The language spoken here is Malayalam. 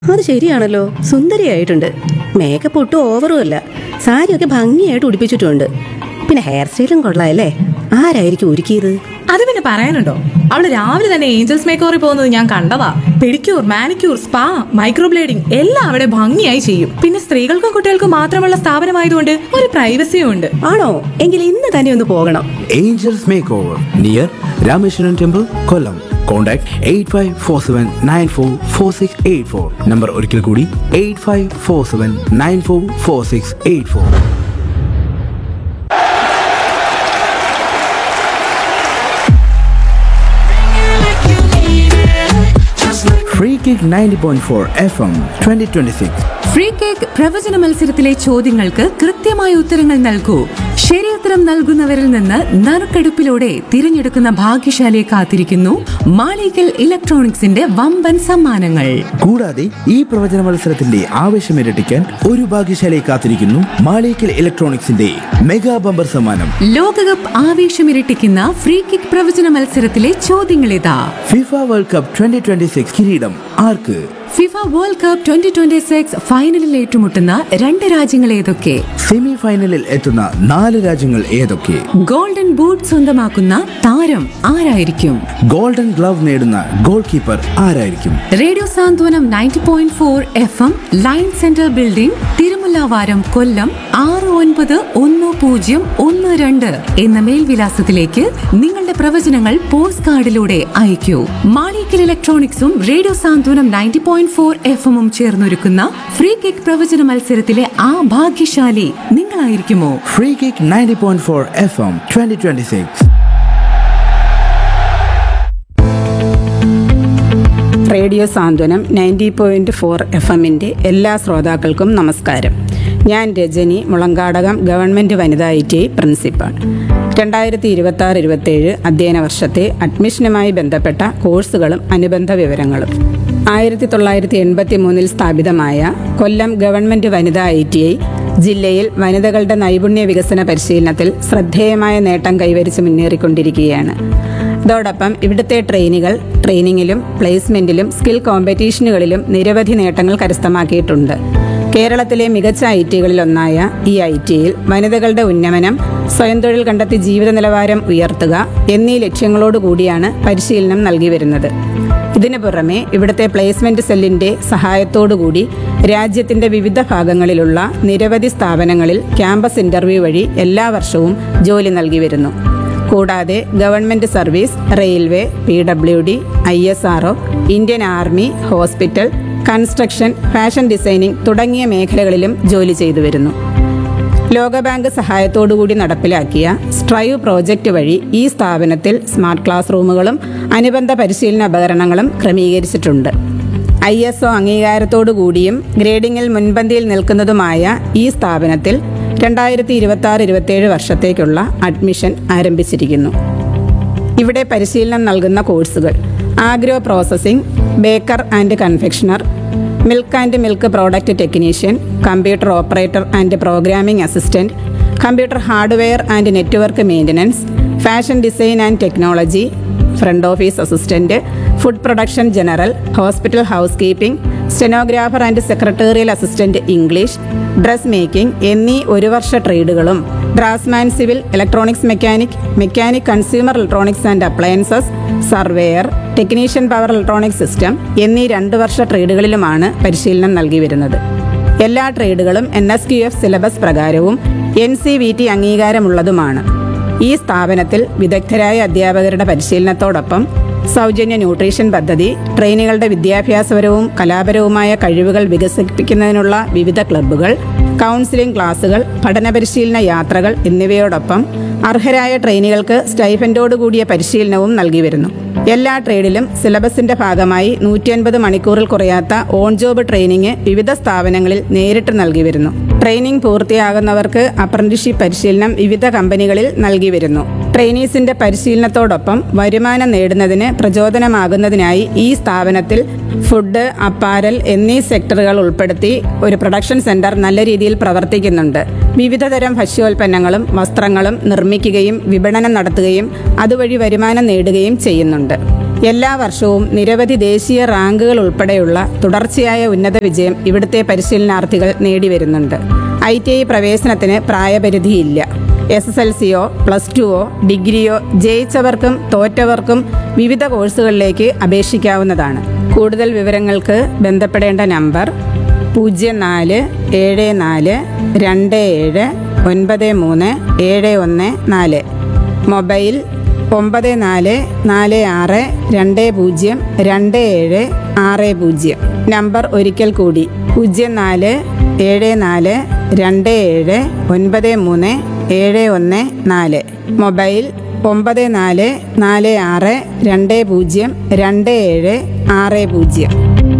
അത് ശരിയാണല്ലോ സുന്ദരിയായിട്ടുണ്ട് മേക്കപ്പ് ഒട്ടും ഓവറും അല്ല സാരിയൊക്കെ ഭംഗിയായിട്ട് ഉടുപ്പിച്ചിട്ടുണ്ട് പിന്നെ ഹെയർ സ്റ്റൈലും കൊള്ളാമല്ലേ ആരായിരിക്കും ഒരുക്കിയത് അത് പിന്നെ പറയാനുണ്ടോ അവള് രാവിലെ തന്നെ ഏഞ്ചൽസ് മേക്കോറിൽ പോകുന്നത് ഞാൻ കണ്ടതാ പെഡിക്യൂർ മാനിക്യൂർ സ്പാ മൈക്രോബ്ലേഡിംഗ് എല്ലാം അവിടെ ഭംഗിയായി ചെയ്യും പിന്നെ സ്ത്രീകൾക്കും കുട്ടികൾക്കും മാത്രമുള്ള സ്ഥാപനമായതുകൊണ്ട് ഒരു പ്രൈവസിയും ഉണ്ട് ആണോ എങ്കിൽ ഇന്ന് തന്നെ ഒന്ന് പോകണം Angels Makeover near Rameshwaran Temple, Kollam. Contact 8547944684. Number ഒരിക്കൽ കൂടി 8547944684. Free Kick 90.4 FM 2026. Free kick പ്രവചന മത്സരത്തിലെ ചോദ്യങ്ങൾക്ക് കൃത്യമായ ഉത്തരങ്ങൾ നൽകൂ ശരിയുത്തരം നൽകുന്നവരിൽ നിന്ന് നറുക്കെടുപ്പിലൂടെ തിരഞ്ഞെടുക്കുന്ന ഭാഗ്യശാലിയെ കാത്തിരിക്കുന്നു മാളികൽ ഇലക്ട്രോണിക്സിന്റെ വമ്പൻ സമ്മാനങ്ങൾ കൂടാതെ ഈ പ്രവചന മത്സരത്തിന്റെ ആവേശം ഇരട്ടിക്കാൻ ഒരു ഭാഗ്യശാലയെ കാത്തിരിക്കുന്നു മാളിക്കൽ ഇലക്ട്രോണിക്സിന്റെ മെഗാ ബമ്പർ സമ്മാനം ലോകകപ്പ് ആവേശമിരട്ടിക്കുന്ന ഫ്രീ കിക്ക് പ്രവചന മത്സരത്തിലെ ചോദ്യങ്ങളിതാ FIFA world cup twenty twenty six കിരീടം ആർക്ക് FIFA world cup twenty twenty six ഫൈനലിൽ ഏറ്റുമുട്ടുന്ന രണ്ട് രാജ്യങ്ങൾ ഏതൊക്കെ സെമി ഫൈനലിൽ എത്തുന്ന നാല് രാജ്യങ്ങൾ ഏതൊക്കെ ഗോൾഡൻ ബൂട്ട് സ്വന്തമാക്കുന്ന താരം ആരായിരിക്കും ഗോൾഡൻ ഗ്ലവ് നേടുന്ന ഗോൾ കീപ്പർ ആരായിരിക്കും radio Santhwanam ninety point four F M line centre building Thirumullavaram Kollam ആറ് ഒൻപത് ഒന്ന് പൂജ്യം ഒന്ന് രണ്ട് എന്ന മേൽവിലാസത്തിലേക്ക് നിങ്ങളുടെ പ്രവചനങ്ങൾ പോസ്റ്റ് കാർഡിലൂടെ അയക്കൂ മാളിക്കൽ ഇലക്ട്രോണിക്സും radio Santhwanam ninety point four F എമ്മും ചേർന്നൊരുക്കുന്ന ഫ്രീ കിക്ക് പ്രവചന മത്സരത്തിലെ ആ ഭാഗ്യശാലി നിങ്ങളായിരിക്കുമോ free kick ninety point four F M twenty twenty six radio Santhwanam ninety point four F എമ്മിൻ്റെ എല്ലാ ശ്രോതാക്കൾക്കും നമസ്കാരം ഞാൻ രജനി മുളങ്കാടകം ഗവൺമെൻറ് വനിതാ ഐ ടി ഐ പ്രിൻസിപ്പാൾ രണ്ടായിരത്തി ഇരുപത്തി ആറ് ഇരുപത്തേഴ് അധ്യയന വർഷത്തെ അഡ്മിഷനുമായി ബന്ധപ്പെട്ട കോഴ്സുകളും അനുബന്ധ വിവരങ്ങളും ആയിരത്തി തൊള്ളായിരത്തി എൺപത്തി മൂന്നിൽ സ്ഥാപിതമായ കൊല്ലം ഗവൺമെൻറ് വനിതാ ഐ ടി ഐ ജില്ലയിൽ വനിതകളുടെ നൈപുണ്യ വികസന പരിശീലനത്തിൽ ശ്രദ്ധേയമായ നേട്ടം കൈവരിച്ച് മുന്നേറിക്കൊണ്ടിരിക്കുകയാണ് അതോടൊപ്പം ഇവിടുത്തെ ട്രെയിനികൾ ട്രെയിനിങ്ങിലും പ്ലേസ്മെന്റിലും സ്കിൽ കോമ്പറ്റീഷനുകളിലും നിരവധി നേട്ടങ്ങൾ കരസ്ഥമാക്കിയിട്ടുണ്ട് കേരളത്തിലെ മികച്ച ഐ ടികളിലൊന്നായ ഈ ഐ ടിയിൽ വനിതകളുടെ ഉന്നമനം സ്വയം തൊഴിൽ കണ്ടെത്തി ജീവിത നിലവാരം ഉയർത്തുക എന്നീ ലക്ഷ്യങ്ങളോടുകൂടിയാണ് പരിശീലനം നൽകി വരുന്നത് ഇതിനു പുറമെ ഇവിടുത്തെ പ്ലേസ്മെന്റ് സെല്ലിന്റെ സഹായത്തോടുകൂടി രാജ്യത്തിന്റെ വിവിധ ഭാഗങ്ങളിലുള്ള നിരവധി സ്ഥാപനങ്ങളിൽ ക്യാമ്പസ് ഇന്റർവ്യൂ വഴി എല്ലാ വർഷവും ജോലി നൽകി വരുന്നു കൂടാതെ government service railway P W D I S R Indian army hospital construction fashion designing തുടങ്ങിയ മേഖലകളിലും ജോലി ചെയ്തു വരുന്നു ലോകബാങ്ക് സഹായത്തോടുകൂടി നടപ്പിലാക്കിയ സ്ട്രൈവ് പ്രോജക്റ്റ് വഴി ഈ സ്ഥാപനത്തിൽ സ്മാർട്ട് ക്ലാസ് റൂമുകളും അനുബന്ധ പരിശീലന ഉപകരണങ്ങളും ക്രമീകരിച്ചിട്ടുണ്ട് ഐ എസ് ഒ അംഗീകാരത്തോടുകൂടിയും ഗ്രേഡിംഗിൽ മുൻപന്തിയിൽ നിൽക്കുന്നതുമായ ഈ സ്ഥാപനത്തിൽ രണ്ടായിരത്തി ഇരുപത്തി ആറ് ഇരുപത്തേഴ് വർഷത്തേക്കുള്ള അഡ്മിഷൻ ആരംഭിച്ചിരിക്കുന്നു ഇവിടെ പരിശീലനം നൽകുന്ന കോഴ്സുകൾ agro processing baker and confectioner milk and milk product technician computer operator and programming assistant computer hardware and network maintenance fashion design and technology front office assistant food production general hospital housekeeping stenographer and secretarial assistant English dressmaking എന്നീ ഒരു വർഷ ട്രേഡുകളും draughtsman civil electronics mechanic mechanic consumer electronics and appliances surveyor technician power electronic system എന്നീ രണ്ട് വർഷ ട്രേഡുകളിലുമാണ് പരിശീലനം നൽകി വരുന്നത് എല്ലാ ട്രേഡുകളും N S Q F syllabus പ്രകാരവും എൻ സി വി ടി അംഗീകാരമുള്ളതുമാണ് ഈ സ്ഥാപനത്തിൽ വിദഗ്ധരായ അധ്യാപകരുടെ പരിശീലനത്തോടൊപ്പം സൗജന്യ ന്യൂട്രീഷൻ പദ്ധതി ട്രെയിനികളുടെ വിദ്യാഭ്യാസപരവും കലാപരവുമായ കഴിവുകൾ വികസിപ്പിക്കുന്നതിനുള്ള വിവിധ ക്ലബ്ബുകൾ കൗൺസിലിംഗ് ക്ലാസുകൾ പഠന പരിശീലന യാത്രകൾ എന്നിവയോടൊപ്പം അർഹരായ ട്രെയിനികൾക്ക് സ്റ്റൈഫൻഡോടുകൂടിയ പരിശീലനവും നൽകി വരുന്നു എല്ലാ ട്രേഡിലും സിലബസിന്റെ ഭാഗമായി നൂറ്റി അൻപത് മണിക്കൂറിൽ കുറയാത്ത ഓൺ ജോബ് ട്രെയിനിങ് വിവിധ സ്ഥാപനങ്ങളിൽ നേരിട്ട് നൽകി വരുന്നു ട്രെയിനിങ് പൂർത്തിയാകുന്നവർക്ക് അപ്രന്റീഷിപ്പ് പരിശീലനം വിവിധ കമ്പനികളിൽ നൽകി വരുന്നു ട്രെയിനീസിന്റെ പരിശീലനത്തോടൊപ്പം വരുമാനം നേടുന്നതിന് പ്രചോദനമാകുന്നതിനായി ഈ സ്ഥാപനത്തിൽ ഫുഡ് അപ്പാരൽ എന്നീ സെക്ടറുകൾ ഉൾപ്പെടുത്തി ഒരു പ്രൊഡക്ഷൻ സെന്റർ നല്ല രീതിയിൽ പ്രവർത്തിക്കുന്നുണ്ട് വിവിധതരം ഭക്ഷ്യോൽപ്പന്നങ്ങളും വസ്ത്രങ്ങളും നിർമ്മിക്കുകയും വിപണനം നടത്തുകയും അതുവഴി വരുമാനം നേടുകയും ചെയ്യുന്നുണ്ട് എല്ലാ വർഷവും നിരവധി ദേശീയ റാങ്കുകൾ ഉൾപ്പെടെയുള്ള തുടർച്ചയായ ഉന്നത വിജയം ഇവിടുത്തെ പരിശീലനാർത്ഥികൾ നേടിവരുന്നുണ്ട് ഐ ടി ഐ പ്രവേശനത്തിന് പ്രായപരിധിയില്ല എസ് എസ് എൽ സിയോ പ്ലസ് ടുവോ ഡിഗ്രിയോ ജയിച്ചവർക്കും തോറ്റവർക്കും വിവിധ കോഴ്സുകളിലേക്ക് അപേക്ഷിക്കാവുന്നതാണ് കൂടുതൽ വിവരങ്ങൾക്ക് ബന്ധപ്പെടേണ്ട നമ്പർ പൂജ്യം നാല് ഏഴ് നാല് രണ്ട് ഏഴ് ഒൻപത് മൂന്ന് ഏഴ് ഒന്ന് നാല് മൊബൈൽ ഒമ്പത് നാല് നാല് ആറ് രണ്ട് പൂജ്യം രണ്ട് ഏഴ് ആറ് പൂജ്യം നമ്പർ ഒരിക്കൽ കൂടി പൂജ്യം നാല് ഏഴ് നാല് രണ്ട് ഏഴ് ഒൻപത് മൂന്ന് ഏഴ് ഒന്ന് നാല് മൊബൈൽ ഒമ്പത് നാല് നാല് ആറ് രണ്ട് പൂജ്യം രണ്ട് ഏഴ് ആറ് പൂജ്യം